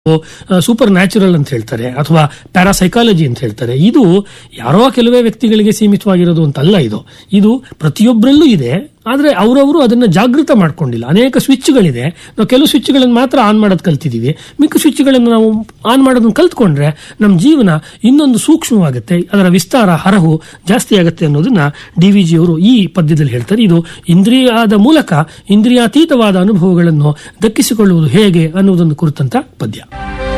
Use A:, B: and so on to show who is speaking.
A: super natural ಅಂತ ಹೇಳ್ತಾರೆ ಅಥವಾ ಪ್ಯಾರಾಸೈಕಾಲಜಿ ಅಂತ ಹೇಳ್ತಾರೆ ಇದು ಯಾರೋ ಕೆಲವೇ ವ್ಯಕ್ತಿಗಳಿಗೆ ಸೀಮಿತವಾಗಿರೋದು ಅಂತಲ್ಲ ಇದು ಇದು ಪ್ರತಿಯೊಬ್ಬರಲ್ಲೂ ಇದೆ ಆದ್ರೆ ಅವರವರು ಅದನ್ನ ಜಾಗೃತ ಮಾಡ್ಕೊಂಡಿಲ್ಲ ಅನೇಕ ಸ್ವಿಚ್ಗಳಿದೆ ನಾವು ಕೆಲವು ಸ್ವಿಚ್ಗಳನ್ನು ಮಾತ್ರ ಆನ್ ಮಾಡೋದು ಕಲ್ತಿದ್ದೀವಿ ಮಿಕ್ಕ ಸ್ವಿಚ್ಗಳನ್ನು ನಾವು ಆನ್ ಮಾಡೋದನ್ನ ಕಲ್ತ್ಕೊಂಡ್ರೆ ನಮ್ಮ ಜೀವನ ಇನ್ನೊಂದು ಸೂಕ್ಷ್ಮವಾಗುತ್ತೆ ಅದರ ವಿಸ್ತಾರ ಹರಹು ಜಾಸ್ತಿ ಆಗುತ್ತೆ ಅನ್ನೋದನ್ನ ಡಿ ವಿ ಜಿ ಅವರು ಈ ಪದ್ಯದಲ್ಲಿ ಹೇಳ್ತಾರೆ ಇದು ಇಂದ್ರಿಯದ ಮೂಲಕ ಇಂದ್ರಿಯಾತೀತವಾದ ಅನುಭವಗಳನ್ನು ದಕ್ಕಿಸಿಕೊಳ್ಳುವುದು ಹೇಗೆ ಅನ್ನುವುದನ್ನು ಕುರಿತಂತ ಪದ್ಯ